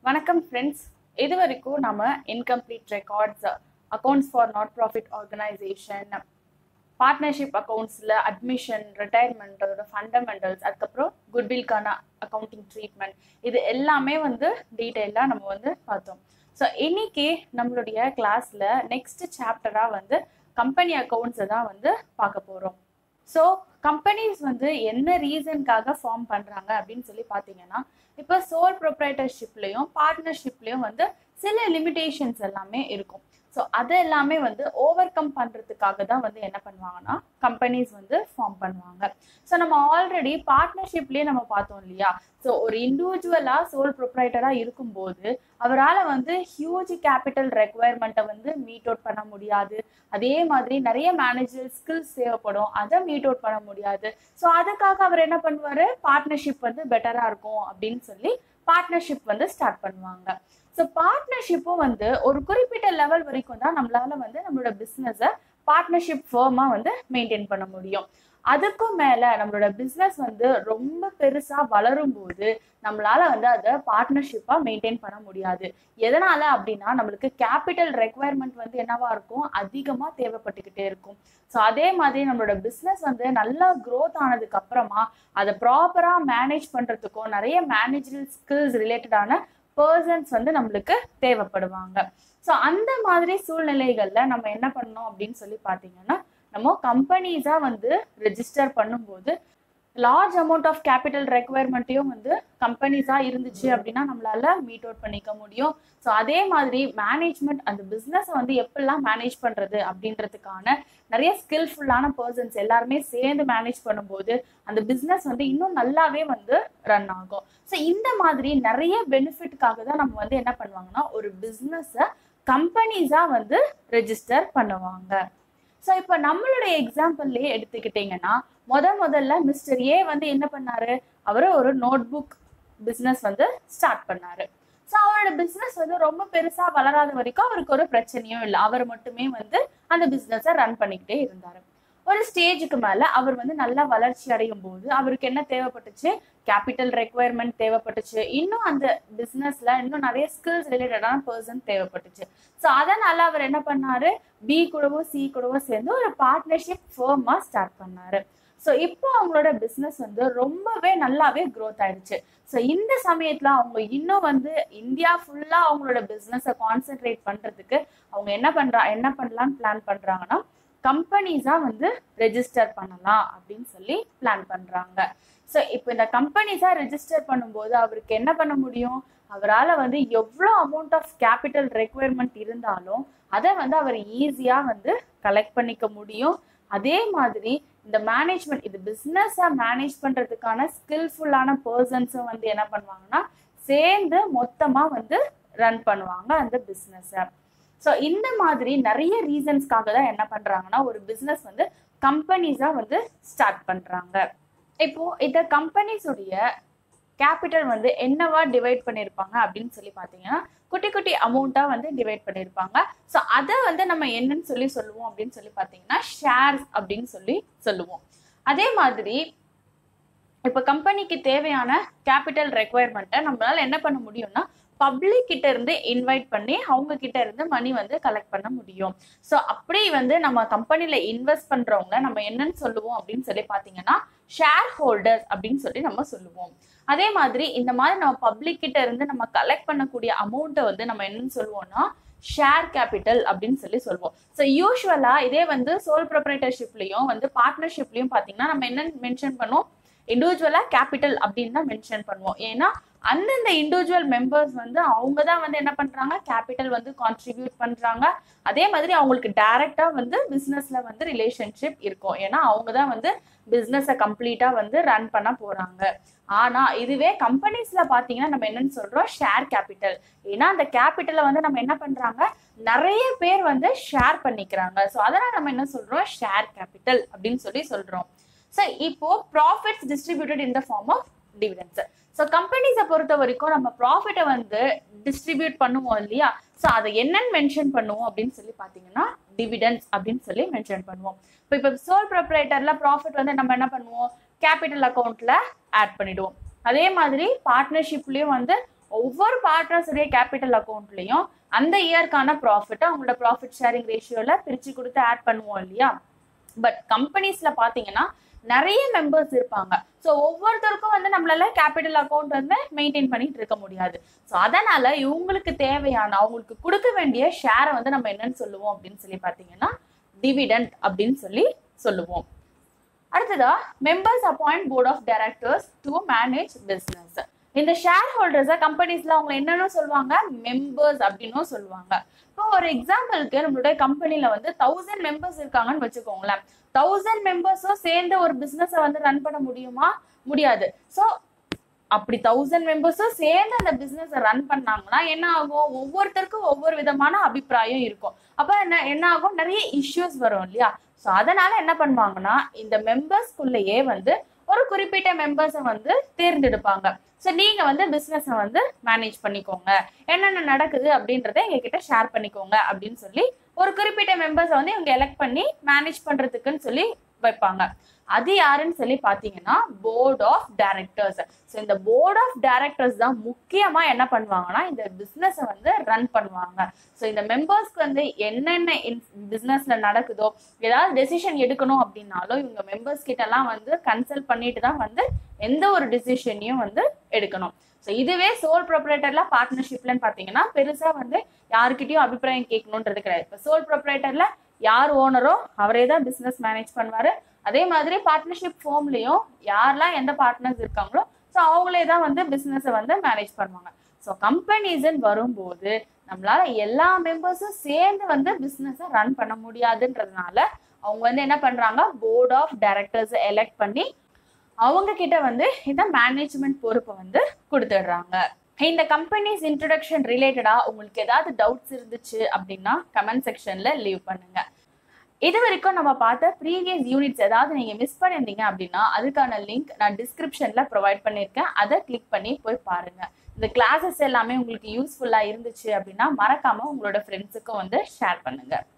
வணக்கம் ஃப்ரெண்ட்ஸ் இது வரைக்கும் நம்ம incomplete records accounts for not profit organisation partnership அக்கௌண்ட்ஸில் அட்மிஷன் ரிட்டையர்மெண்ட்டோட ஃபண்டமெண்டல்ஸ் அதுக்கப்புறம் குட்வில்கான அக்கௌண்டிங் ட்ரீட்மெண்ட் இது எல்லாமே வந்து டீட்டெயிலாக நம்ம வந்து பார்த்தோம் ஸோ இன்னைக்கு நம்மளுடைய கிளாஸில் நெக்ஸ்ட் சாப்டராக வந்து கம்பெனி அக்கௌண்ட்ஸை தான் வந்து பார்க்க போகிறோம் ஸோ கம்பெனிஸ் வந்து என்ன ரீசனுக்காக ஃபார்ம் பண்ணுறாங்க அப்படின்னு சொல்லி பார்த்தீங்கன்னா இப்போ சோல் ப்ரொப்ரைட்டர்ஷிப்லேயும் பார்ட்னர்ஷிப்லேயும் வந்து சில லிமிடேஷன்ஸ் எல்லாமே இருக்கும் ஸோ அது எல்லாமே வந்து ஓவர் கம் பண்ணுறதுக்காக தான் வந்து என்ன பண்ணுவாங்கன்னா கம்பெனிஸ் வந்து ஃபார்ம் பண்ணுவாங்க ஸோ நம்ம ஆல்ரெடி பார்ட்னர்ஷிப்லேயே நம்ம பார்த்தோம் இல்லையா ஸோ ஒரு இண்டிவிஜுவலாக சோல் ப்ரொப்ரைட்டராக இருக்கும்போது அவரால் வந்து ஹியூஜ் கேபிட்டல் ரெக்குவயர்மெண்ட்டை வந்து மீட் அவுட் பண்ண முடியாது அதே மாதிரி நிறைய மேனேஜர் ஸ்கில்ஸ் தேவைப்படும் அதை மீட் அவுட் பண்ண முடியாது ஸோ அதுக்காக அவர் என்ன பண்ணுவார் பார்ட்னர்ஷிப் வந்து பெட்டராக இருக்கும் அப்படின்னு சொல்லி பார்ட்னர்ஷிப் வந்து ஸ்டார்ட் பண்ணுவாங்க ஸோ பார்ட்னர்ஷிப்பும் வந்து ஒரு குறிப்பிட்ட லெவல் வரைக்கும் தான் நம்மளால வந்து நம்மளோட பிஸ்னஸை பார்ட்னர்ஷிப் ஃபேமாக வந்து மெயின்டைன் பண்ண முடியும் அதுக்கும் மேலே நம்மளோட பிஸ்னஸ் வந்து ரொம்ப பெருசாக வளரும் போது நம்மளால வந்து அதை பார்ட்னர்ஷிப்பாக மெயின்டைன் பண்ண முடியாது எதனால அப்படின்னா நம்மளுக்கு கேபிட்டல் ரெக்குவயர்மெண்ட் வந்து என்னவா இருக்கும் அதிகமாக தேவைப்பட்டுக்கிட்டே இருக்கும் ஸோ அதே மாதிரி நம்மளோட பிஸ்னஸ் வந்து நல்லா க்ரோத் ஆனதுக்கு அப்புறமா அதை ப்ராப்பராக மேனேஜ் பண்ணுறதுக்கும் நிறைய மேனேஜரல் ஸ்கில்ஸ் ரிலேட்டடான பர்சன்ஸ் வந்து நம்மளுக்கு தேவைப்படுவாங்க ஸோ அந்த மாதிரி சூழ்நிலைகளில் நம்ம என்ன பண்ணோம் அப்படின்னு சொல்லி பார்த்தீங்கன்னா நம்ம கம்பெனிஸாக வந்து ரெஜிஸ்டர் பண்ணும்போது லார்ஜ் அமௌண்ட் ஆஃப் கேபிட்டல் ரெக்குவயர்மெண்ட்டையும் வந்து கம்பெனிஸாக இருந்துச்சு அப்படின்னா நம்மளால மீட் அவுட் பண்ணிக்க முடியும் ஸோ அதே மாதிரி மேனேஜ்மெண்ட் அந்த பிஸ்னஸை வந்து எப்படிலாம் மேனேஜ் பண்ணுறது அப்படின்றதுக்கான நிறைய ஸ்கில்ஃபுல்லான பர்சன்ஸ் எல்லாருமே சேர்ந்து மேனேஜ் பண்ணும்போது அந்த பிஸ்னஸ் வந்து இன்னும் நல்லாவே வந்து ரன் ஆகும் ஸோ இந்த மாதிரி நிறைய பெனிஃபிட்காக தான் நம்ம வந்து என்ன பண்ணுவாங்கன்னா ஒரு பிஸ்னஸை கம்பெனிஸாக வந்து ரெஜிஸ்டர் பண்ணுவாங்க ஸோ இப்போ நம்மளுடைய எக்ஸாம்பிள்லேயே எடுத்துக்கிட்டிங்கன்னா முத முதல்ல மிஸ்டர் ஏ வந்து என்ன பண்ணாரு அவர் ஒரு நோட் புக் பிஸ்னஸ் வந்து ஸ்டார்ட் பண்ணாரு ஸோ அவரோட பிஸ்னஸ் வந்து ரொம்ப பெருசாக வளராத வரைக்கும் அவருக்கு ஒரு பிரச்சனையும் இல்லை அவர் மட்டுமே வந்து அந்த பிஸ்னஸை ரன் பண்ணிக்கிட்டே இருந்தார் ஒரு ஸ்டேஜுக்கு மேலே அவர் வந்து நல்லா வளர்ச்சி அடையும் போது அவருக்கு என்ன தேவைப்பட்டுச்சு கேபிட்டல் ரெக்குவயர்மெண்ட் தேவைப்பட்டுச்சு இன்னும் அந்த பிஸ்னஸ்ல இன்னும் நிறைய ஸ்கில்ஸ் ரிலேட்டடான பர்சன் தேவைப்பட்டுச்சு ஸோ அதனால அவர் என்ன பண்ணாரு பி கூடவும் சி கூடவும் சேர்ந்து ஒரு பார்ட்னர்ஷிப் ஃபேமாக ஸ்டார்ட் பண்ணாரு ஸோ இப்போ அவங்களோட பிஸ்னஸ் வந்து ரொம்பவே நல்லாவே க்ரோத் ஆயிடுச்சு ஸோ இந்த சமயத்தில் அவங்க இன்னும் வந்து இந்தியா ஃபுல்லாக அவங்களோட பிஸ்னஸை கான்சென்ட்ரேட் பண்ணுறதுக்கு அவங்க என்ன பண்ணுறா என்ன பண்ணலான்னு பிளான் பண்ணுறாங்கன்னா கம்பெனிஸாக வந்து ரெஜிஸ்டர் பண்ணலாம் அப்படின்னு சொல்லி பிளான் பண்ணுறாங்க ஸோ இப்போ இந்த கம்பெனிஸாக ரெஜிஸ்டர் பண்ணும்போது அவருக்கு என்ன பண்ண முடியும் அவரால் வந்து எவ்வளோ அமௌண்ட் ஆஃப் கேபிட்டல் ரெக்குவயர்மெண்ட் இருந்தாலும் அதை வந்து அவர் ஈஸியாக வந்து கலெக்ட் பண்ணிக்க முடியும் அதே மாதிரி இந்த மேனேஜ்மெண்ட் இது பிஸ்னஸை மேனேஜ் பண்ணுறதுக்கான ஸ்கில்ஃபுல்லான பர்சன்ஸும் வந்து என்ன பண்ணுவாங்கன்னா சேர்ந்து மொத்தமாக வந்து ரன் பண்ணுவாங்க அந்த பிஸ்னஸை ஸோ இந்த மாதிரி நிறைய ரீசன்ஸ்க்காக தான் என்ன பண்ணுறாங்கன்னா ஒரு பிஸ்னஸ் வந்து கம்பெனிஸாக வந்து ஸ்டார்ட் பண்ணுறாங்க இப்போ இந்த கம்பெனிஸுடைய கேபிட்டல் வந்து என்னவா டிவைட் பண்ணியிருப்பாங்க அப்படின்னு சொல்லி பார்த்தீங்கன்னா குட்டி குட்டி அமௌண்ட்டாக வந்து டிவைட் பண்ணியிருப்பாங்க ஸோ அதை வந்து நம்ம என்னன்னு சொல்லி சொல்லுவோம் அப்படின்னு சொல்லி பார்த்தீங்கன்னா ஷேர்ஸ் அப்படின்னு சொல்லி சொல்லுவோம் அதே மாதிரி இப்போ கம்பெனிக்கு தேவையான கேபிட்டல் ரெக்குவயர்மெண்ட்டை நம்மளால என்ன பண்ண முடியும்னா பப்ளிக் கிட்ட இருந்து இன்வைட் பண்ணி அவங்க கிட்ட இருந்து மணி வந்து கலெக்ட் பண்ண முடியும் ஸோ அப்படி வந்து நம்ம கம்பெனில இன்வெஸ்ட் பண்றவங்க நம்ம என்னன்னு சொல்லுவோம் அப்படின்னு சொல்லி பார்த்தீங்கன்னா ஷேர் ஹோல்டர்ஸ் அப்படின்னு சொல்லி நம்ம சொல்லுவோம் அதே மாதிரி இந்த மாதிரி நம்ம பப்ளிக் கிட்ட இருந்து நம்ம கலெக்ட் பண்ணக்கூடிய அமௌண்ட்டை வந்து நம்ம என்னன்னு சொல்லுவோம்னா ஷேர் கேபிட்டல் அப்படின்னு சொல்லி சொல்லுவோம் ஸோ யூஸ்வலா இதே வந்து சோல் ப்ரொப்ரைட்டர்ஷிப்லையும் வந்து பார்ட்னர்ஷிப்லையும் பார்த்தீங்கன்னா நம்ம என்ன மென்ஷன் பண்ணுவோம் இண்டிவிஜுவலாக கேபிட்டல் அப்படின்னு தான் மென்ஷன் பண்ணுவோம் ஏன்னா அந்தந்த இண்டிவிஜுவல் மெம்பர்ஸ் வந்து அவங்க தான் வந்து என்ன பண்ணுறாங்க கேபிட்டல் வந்து கான்ட்ரிபியூட் பண்ணுறாங்க அதே மாதிரி அவங்களுக்கு டைரெக்டாக வந்து பிஸ்னஸில் வந்து ரிலேஷன்ஷிப் இருக்கும் ஏன்னா அவங்க தான் வந்து பிஸ்னஸை கம்ப்ளீட்டாக வந்து ரன் பண்ண போகிறாங்க ஆனால் இதுவே கம்பெனிஸில் பார்த்தீங்கன்னா நம்ம என்னன்னு சொல்கிறோம் ஷேர் கேபிட்டல் ஏன்னா அந்த கேபிட்டலை வந்து நம்ம என்ன பண்ணுறாங்க நிறைய பேர் வந்து ஷேர் பண்ணிக்கிறாங்க ஸோ அதனால் நம்ம என்ன சொல்கிறோம் ஷேர் கேபிட்டல் அப்படின்னு சொல்லி சொல்கிறோம் ஸோ இப்போ profits distributed in the form of dividends so கம்பெனிஸை பொறுத்த வரைக்கும் நம்ம ப்ராஃபிட்டை வந்து டிஸ்ட்ரிபியூட் பண்ணுவோம் இல்லையா ஸோ அதை என்னன்னு மென்ஷன் பண்ணுவோம் அப்படின்னு சொல்லி பார்த்தீங்கன்னா டிவிடென்ஸ் அப்படின்னு சொல்லி மென்ஷன் பண்ணுவோம் இப்போ இப்போ சோல் ப்ரொப்ரைட்டரில் ப்ராஃபிட் வந்து நம்ம என்ன பண்ணுவோம் கேபிட்டல் அக்கௌண்ட்டில் ஆட் பண்ணிடுவோம் அதே மாதிரி பார்ட்னர்ஷிப்லேயும் வந்து ஒவ்வொரு பார்ட்னர்ஸுடைய கேபிட்டல் அக்கௌண்ட்லயும் அந்த இயர்க்கான ப்ராஃபிட்டை அவங்களோட ப்ராஃபிட் ஷேரிங் ரேஷியோல பிரிச்சு கொடுத்து ஆட் பண்ணுவோம் இல்லையா பட் கம்பெனிஸ்ல பாத்தீங்கன்னா நிறைய மெம்பர்ஸ் இருப்பாங்க ஸோ ஒவ்வொருத்தருக்கும் வந்து நம்மளால கேபிட்டல் அக்கௌண்ட் வந்து மெயின்டைன் பண்ணிட்டு இருக்க முடியாது ஸோ அதனால இவங்களுக்கு தேவையான அவங்களுக்கு கொடுக்க வேண்டிய ஷேரை வந்து நம்ம என்னன்னு சொல்லுவோம் அப்படின்னு சொல்லி பார்த்தீங்கன்னா டிவிடெண்ட் அப்படின்னு சொல்லி சொல்லுவோம் அடுத்ததா members appoint board of directors to manage business இந்த ஷேர் ஹோல்டர்ஸை கம்பெனிஸ்ல அவங்க என்னென்ன சொல்லுவாங்க மெம்பர்ஸ் அப்படின்னும் சொல்லுவாங்க இப்போ ஒரு எக்ஸாம்பிளுக்கு நம்மளுடைய கம்பெனில வந்து தௌசண்ட் மெம்பர்ஸ் இருக்காங்கன்னு வச்சுக்கோங்களேன் தௌசண்ட் மெம்பர்ஸும் சேர்ந்து ஒரு பிசினஸை வந்து ரன் பண்ண முடியுமா முடியாது ஸோ அப்படி தௌசண்ட் மெம்பர்ஸும் சேர்ந்து அந்த பிசினஸ் ரன் பண்ணாங்கன்னா என்ன ஆகும் ஒவ்வொருத்தருக்கும் ஒவ்வொரு விதமான அபிப்பிராயம் இருக்கும் அப்ப என்ன என்ன ஆகும் நிறைய இஷ்யூஸ் வரும் இல்லையா ஸோ அதனால என்ன பண்ணுவாங்கன்னா இந்த மெம்பர்ஸ்குள்ளேயே வந்து ஒரு குறிப்பிட்ட மெம்பர்ஸை வந்து தேர்ந்தெடுப்பாங்க ஸோ நீங்க வந்து பிசினஸை வந்து மேனேஜ் பண்ணிக்கோங்க என்னென்ன நடக்குது அப்படின்றத எங்ககிட்ட ஷேர் பண்ணிக்கோங்க அப்படின்னு சொல்லி ஒரு குறிப்பிட்ட மெம்பர்ஸை வந்து இவங்க எலெக்ட் பண்ணி மேனேஜ் பண்றதுக்குன்னு சொல்லி வைப்பாங்க அது யாருன்னு சொல்லி பாத்தீங்கன்னா போர்ட் ஆஃப் டைரக்டர்ஸ் ஸோ இந்த போர்ட் ஆஃப் டைரக்டர்ஸ் தான் முக்கியமா என்ன பண்ணுவாங்கன்னா இந்த பிசினஸை வந்து ரன் பண்ணுவாங்க ஸோ இந்த மெம்பர்ஸ்க்கு வந்து என்னென்ன பிசினஸ்ல நடக்குதோ ஏதாவது டெசிஷன் எடுக்கணும் அப்படின்னாலும் இவங்க மெம்பர்ஸ் கிட்ட எல்லாம் வந்து கன்சல்ட் பண்ணிட்டு தான் வந்து எந்த ஒரு டிசிஷனையும் வந்து எடுக்கணும் ஸோ இதுவே சோல் ப்ரொப்ரேட்டர்ல பார்ட்னர்ஷிப்லன்னு பார்த்தீங்கன்னா பெருசா வந்து யாருக்கிட்டையும் அபிப்பிராயம் கேட்கணுன்றது கிடையாது இப்போ சோல் ப்ரொப்ரேட்டர்ல யார் ஓனரோ அவரே தான் பிசினஸ் மேனேஜ் பண்ணுவாரு அதே மாதிரி பார்ட்னர்ஷிப் ஃபார்ம்லயும் யாரெல்லாம் எந்த பார்ட்னர்ஸ் இருக்காங்களோ ஸோ அவங்களே தான் வந்து பிசினஸை வந்து மேனேஜ் பண்ணுவாங்க ஸோ கம்பெனிஸ்ன்னு வரும்போது நம்மளால எல்லா மெம்பர்ஸும் சேர்ந்து வந்து பிசினஸை ரன் பண்ண முடியாதுன்றதுனால அவங்க வந்து என்ன பண்றாங்க போர்ட் ஆஃப் டைரக்டர்ஸ் எலெக்ட் பண்ணி அவங்க கிட்ட வந்து இந்த மேனேஜ்மெண்ட் பொறுப்பை வந்து கொடுத்துடுறாங்க இந்த கம்பெனிஸ் இன்ட்ரடக்ஷன் ரிலேட்டடா உங்களுக்கு ஏதாவது டவுட்ஸ் இருந்துச்சு அப்படின்னா கமெண்ட் செக்ஷன்ல லீவ் பண்ணுங்க இது வரைக்கும் நம்ம பார்த்த ப்ரீவியஸ் யூனிட்ஸ் ஏதாவது நீங்க மிஸ் பண்ணியிருந்தீங்க அப்படின்னா அதுக்கான லிங்க் நான் டிஸ்கிரிப்ஷன்ல ப்ரொவைட் பண்ணியிருக்கேன் அதை கிளிக் பண்ணி போய் பாருங்க இந்த கிளாஸஸ் எல்லாமே உங்களுக்கு யூஸ்ஃபுல்லா இருந்துச்சு அப்படின்னா மறக்காம உங்களோட ஃப்ரெண்ட்ஸுக்கும் வந்து ஷேர் பண்ணுங்க